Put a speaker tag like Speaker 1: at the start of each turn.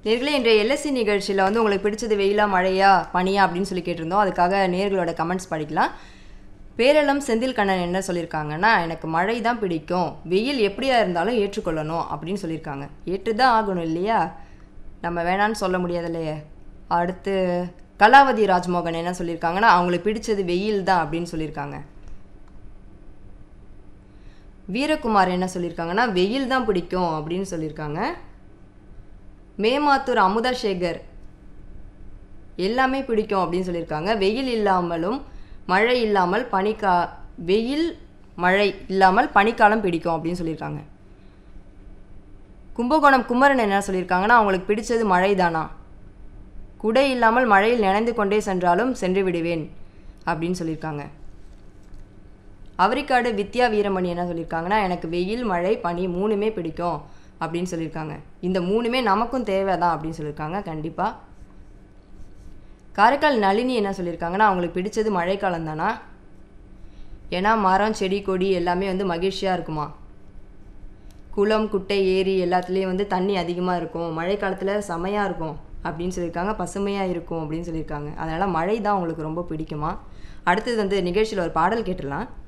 Speaker 1: நேர்களே இன்றைய எல்எஸ்சி நிகழ்ச்சியில் வந்து உங்களுக்கு பிடிச்சது வெயிலா மழையா பனியா அப்படின்னு சொல்லி கேட்டிருந்தோம் அதுக்காக நேர்களோட கமெண்ட்ஸ் படிக்கலாம் பேரளம் செந்தில் கண்ணன் என்ன சொல்லியிருக்காங்கன்னா எனக்கு மழை தான் பிடிக்கும் வெயில் எப்படியா இருந்தாலும் ஏற்றுக்கொள்ளணும் அப்படின்னு சொல்லியிருக்காங்க ஏற்று தான் ஆகணும் இல்லையா நம்ம வேணான்னு சொல்ல முடியாது இல்லையே அடுத்து கலாவதி ராஜ்மோகன் என்ன சொல்லியிருக்காங்கன்னா அவங்களுக்கு பிடிச்சது வெயில் தான் அப்படின்னு சொல்லியிருக்காங்க வீரகுமார் என்ன சொல்லியிருக்காங்கன்னா வெயில் தான் பிடிக்கும் அப்படின்னு சொல்லியிருக்காங்க மேமாத்தூர் அமுதா சேகர் எல்லாமே பிடிக்கும் அப்படின்னு சொல்லியிருக்காங்க வெயில் இல்லாமலும் மழை இல்லாமல் பனிக்கா வெயில் மழை இல்லாமல் பனிக்காலம் பிடிக்கும் அப்படின்னு சொல்லியிருக்காங்க கும்பகோணம் குமரன் என்ன சொல்லியிருக்காங்கன்னா அவங்களுக்கு பிடிச்சது மழை தானா குடை இல்லாமல் மழையில் நனைந்து கொண்டே சென்றாலும் சென்று விடுவேன் அப்படின்னு சொல்லியிருக்காங்க அவரிக்காடு வித்யா வீரமணி என்ன சொல்லியிருக்காங்கன்னா எனக்கு வெயில் மழை பனி மூணுமே பிடிக்கும் அப்படின்னு சொல்லியிருக்காங்க இந்த மூணுமே நமக்கும் தேவை தான் அப்படின்னு சொல்லியிருக்காங்க கண்டிப்பாக காரைக்கால் நளினி என்ன சொல்லியிருக்காங்கன்னா அவங்களுக்கு பிடிச்சது மழைக்காலம் தானா ஏன்னா மரம் செடி கொடி எல்லாமே வந்து மகிழ்ச்சியாக இருக்குமா குளம் குட்டை ஏரி எல்லாத்துலேயும் வந்து தண்ணி அதிகமாக இருக்கும் மழை காலத்தில் செமையாக இருக்கும் அப்படின்னு சொல்லியிருக்காங்க பசுமையாக இருக்கும் அப்படின்னு சொல்லியிருக்காங்க அதனால் மழை தான் அவங்களுக்கு ரொம்ப பிடிக்குமா அடுத்தது வந்து நிகழ்ச்சியில் ஒரு பாடல் கேட்டுடலாம்